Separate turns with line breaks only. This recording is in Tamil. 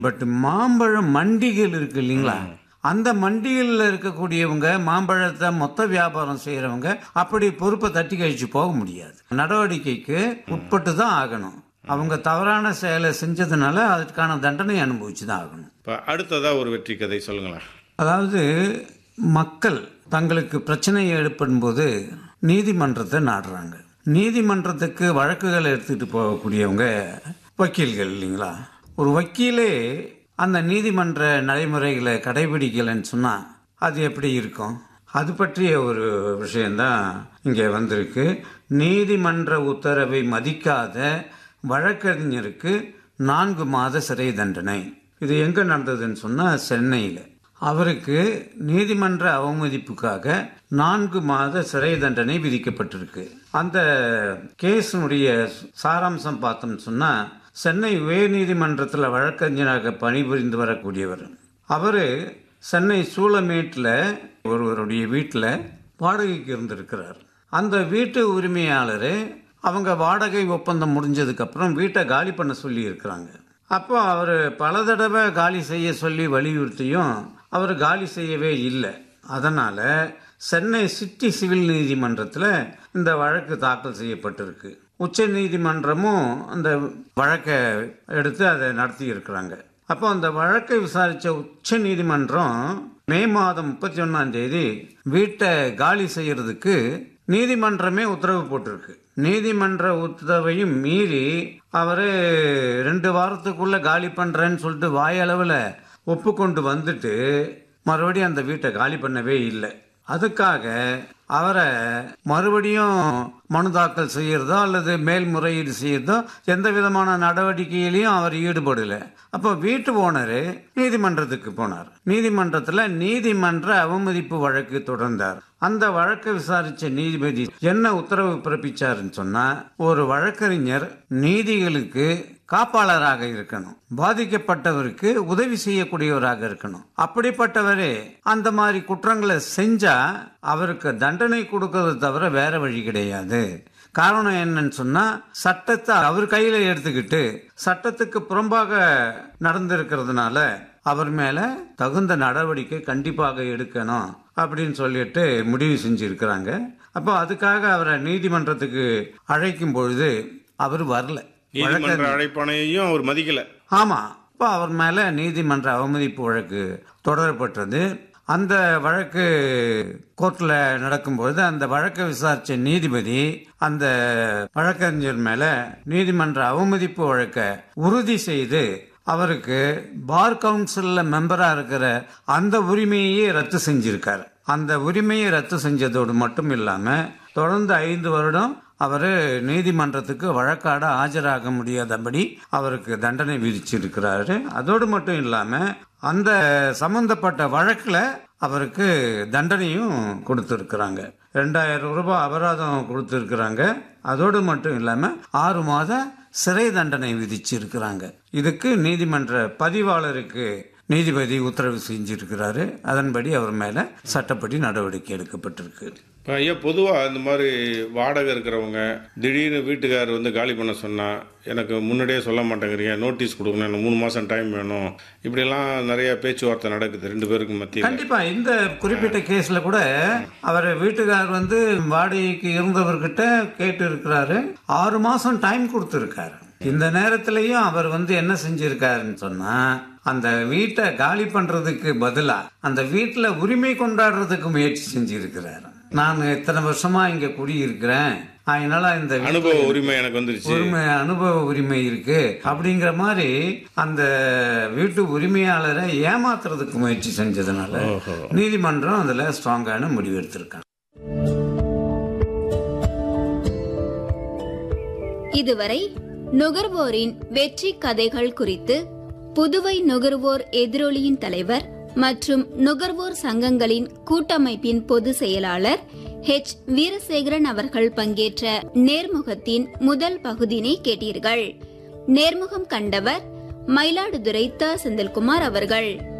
பட் மாம்பழம் மண்டிகள் இருக்கு இல்லைங்களா அந்த மண்டிகளில் இருக்கக்கூடியவங்க மாம்பழத்தை மொத்த வியாபாரம் செய்யறவங்க அப்படி பொறுப்பை தட்டி கழிச்சு போக முடியாது நடவடிக்கைக்கு உட்பட்டு தான் ஆகணும் அவங்க தவறான செயலை செஞ்சதுனால அதுக்கான தண்டனை அனுபவிச்சு தான் ஆகணும்
இப்போ அடுத்ததா ஒரு வெற்றி கதை சொல்லுங்களேன்
அதாவது மக்கள் தங்களுக்கு பிரச்சனை ஏற்படும் போது நீதிமன்றத்தை நாடுறாங்க நீதிமன்றத்துக்கு வழக்குகளை எடுத்துட்டு போகக்கூடியவங்க வக்கீல்கள் இல்லைங்களா ஒரு வக்கீலே அந்த நீதிமன்ற நடைமுறைகளை கடைபிடிக்கலைன்னு சொன்னா அது எப்படி இருக்கும் அது பற்றிய ஒரு விஷயம்தான் இங்கே வந்திருக்கு நீதிமன்ற உத்தரவை மதிக்காத வழக்கறிஞருக்கு நான்கு மாத சிறை தண்டனை இது எங்க நடந்ததுன்னு சொன்னா சென்னையில் அவருக்கு நீதிமன்ற அவமதிப்புக்காக நான்கு மாத சிறை தண்டனை விதிக்கப்பட்டிருக்கு அந்த கேஸினுடைய சாராம்சம் பார்த்தோம்னு சொன்னா சென்னை உயர்நீதிமன்றத்தில் வழக்கறிஞராக பணிபுரிந்து வரக்கூடியவர் அவர் சென்னை சூளமேட்டில் ஒருவருடைய வீட்டில் வாடகைக்கு இருந்திருக்கிறார் அந்த வீட்டு உரிமையாளர் அவங்க வாடகை ஒப்பந்தம் முடிஞ்சதுக்கு அப்புறம் வீட்டை காலி பண்ண சொல்லி இருக்கிறாங்க அப்போ அவர் பல தடவை காலி செய்ய சொல்லி வலியுறுத்தியும் அவர் காலி செய்யவே இல்லை அதனால சென்னை சிட்டி சிவில் நீதிமன்றத்தில் இந்த வழக்கு தாக்கல் செய்யப்பட்டிருக்கு உச்ச நீதிமன்றமும் அந்த வழக்கை எடுத்து அதை நடத்தி இருக்கிறாங்க அப்போ அந்த வழக்கை விசாரித்த உச்ச நீதிமன்றம் மே மாதம் முப்பத்தி ஒன்னாம் தேதி வீட்டை காலி செய்யறதுக்கு நீதிமன்றமே உத்தரவு போட்டிருக்கு நீதிமன்ற உத்தரவையும் மீறி அவரு ரெண்டு வாரத்துக்குள்ள காலி பண்றேன்னு சொல்லிட்டு வாயளவில் ஒப்புக்கொண்டு வந்துட்டு மறுபடியும் அந்த வீட்டை காலி பண்ணவே இல்லை அதுக்காக அவரை மறுபடியும் மனு தாக்கல் செய்யறதோ அல்லது மேல்முறையீடு செய்யறதோ எந்த விதமான நடவடிக்கையிலையும் அவர் ஈடுபடல அப்போ வீட்டு ஓனர் நீதிமன்றத்துக்கு போனார் நீதிமன்றத்தில் நீதிமன்ற அவமதிப்பு வழக்கு தொடர்ந்தார் அந்த வழக்கை விசாரிச்ச நீதிபதி என்ன உத்தரவு பிறப்பிச்சாருன்னு சொன்னா ஒரு வழக்கறிஞர் நீதிகளுக்கு காப்பாளராக இருக்கணும் பாதிக்கப்பட்டவருக்கு உதவி செய்யக்கூடியவராக இருக்கணும் அப்படிப்பட்டவரே அந்த மாதிரி குற்றங்களை செஞ்சா அவருக்கு தண்டனை கொடுக்கறது தவிர வேற வழி கிடையாது காரணம் என்னன்னு சொன்னா சட்டத்தை அவர் கையில எடுத்துக்கிட்டு சட்டத்துக்கு புறம்பாக நடந்திருக்கிறதுனால அவர் மேல தகுந்த நடவடிக்கை கண்டிப்பாக எடுக்கணும் அப்படின்னு சொல்லிட்டு முடிவு செஞ்சிருக்கிறாங்க அப்போ அதுக்காக அவரை நீதிமன்றத்துக்கு அழைக்கும் பொழுது அவர் வரல
நீதிமன்ற அழைப்பானையையும் அவர் மதிக்கல
ஆமா இப்போ அவர் மேல நீதிமன்ற அவமதிப்பு வழக்கு தொடரப்பட்டது அந்த வழக்கு கோர்ட்ல நடக்கும்பொழுது அந்த வழக்கை விசாரிச்ச நீதிபதி அந்த வழக்கறிஞர் மேல நீதிமன்ற அவமதிப்பு வழக்கை உறுதி செய்து அவருக்கு பார் கவுன்சில்ல மெம்பரா இருக்கிற அந்த உரிமையே ரத்து செஞ்சிருக்காரு அந்த உரிமையை ரத்து செஞ்சதோடு மட்டும் இல்லாம தொடர்ந்து ஐந்து வருடம் அவர் நீதிமன்றத்துக்கு வழக்காட ஆஜராக முடியாதபடி அவருக்கு தண்டனை விதிச்சிருக்கிறாரு அதோடு மட்டும் இல்லாம அந்த சம்பந்தப்பட்ட வழக்குல அவருக்கு தண்டனையும் கொடுத்துருக்குறாங்க ரெண்டாயிரம் ரூபாய் அபராதம் கொடுத்துருக்குறாங்க அதோடு மட்டும் இல்லாம ஆறு மாத சிறை தண்டனை விதிச்சிருக்கிறாங்க இதுக்கு நீதிமன்ற பதிவாளருக்கு நீதிபதி உத்தரவு செஞ்சிருக்கிறாரு அதன்படி அவர் மேல சட்டப்படி நடவடிக்கை எடுக்கப்பட்டிருக்கு
இப்போ ஐயா பொதுவாக இந்த மாதிரி வாடகை இருக்கிறவங்க திடீர்னு வீட்டுக்காரர் வந்து காலி பண்ண சொன்னால் எனக்கு முன்னாடியே சொல்ல மாட்டேங்கிறீங்க நோட்டீஸ் கொடுக்கணும் எனக்கு மூணு மாதம் டைம் வேணும் இப்படியெல்லாம் நிறைய பேச்சுவார்த்தை நடக்குது ரெண்டு பேருக்கு மத்தியில்
கண்டிப்பா இந்த குறிப்பிட்ட கேஸ்ல கூட அவர் வீட்டுக்காரர் வந்து வாடகைக்கு இருந்தவர்கிட்ட கேட்டு இருக்கிறாரு ஆறு மாசம் டைம் கொடுத்துருக்காரு இந்த நேரத்திலையும் அவர் வந்து என்ன செஞ்சிருக்காருன்னு சொன்னா அந்த வீட்டை காலி பண்றதுக்கு பதிலா அந்த வீட்டுல உரிமை கொண்டாடுறதுக்கு முயற்சி செஞ்சிருக்கிறாரு நான் இத்தனை வருஷமா இங்க குடியிருக்கிறேன் அதனால இந்த வீட்டுல
அனுபவ உரிமை எனக்கு வந்துருச்சு
உரிமை அனுபவ உரிமை இருக்கு அப்படிங்கிற மாதிரி அந்த வீட்டு உரிமையாளரை ஏமாத்துறதுக்கு முயற்சி செஞ்சதுனால நீதிமன்றம் அதுல ஸ்ட்ராங்கான முடிவு எடுத்திருக்காங்க
இதுவரை நுகர்வோரின் வெற்றி கதைகள் குறித்து புதுவை நுகர்வோர் எதிரொலியின் தலைவர் மற்றும் நுகர்வோர் சங்கங்களின் கூட்டமைப்பின் பொதுச் செயலாளர் ஹெச் வீரசேகரன் அவர்கள் பங்கேற்ற நேர்முகத்தின் முதல் பகுதியினை கேட்டீர்கள் நேர்முகம் கண்டவர் மயிலாடுதுறை த செந்தில்குமார் அவர்கள்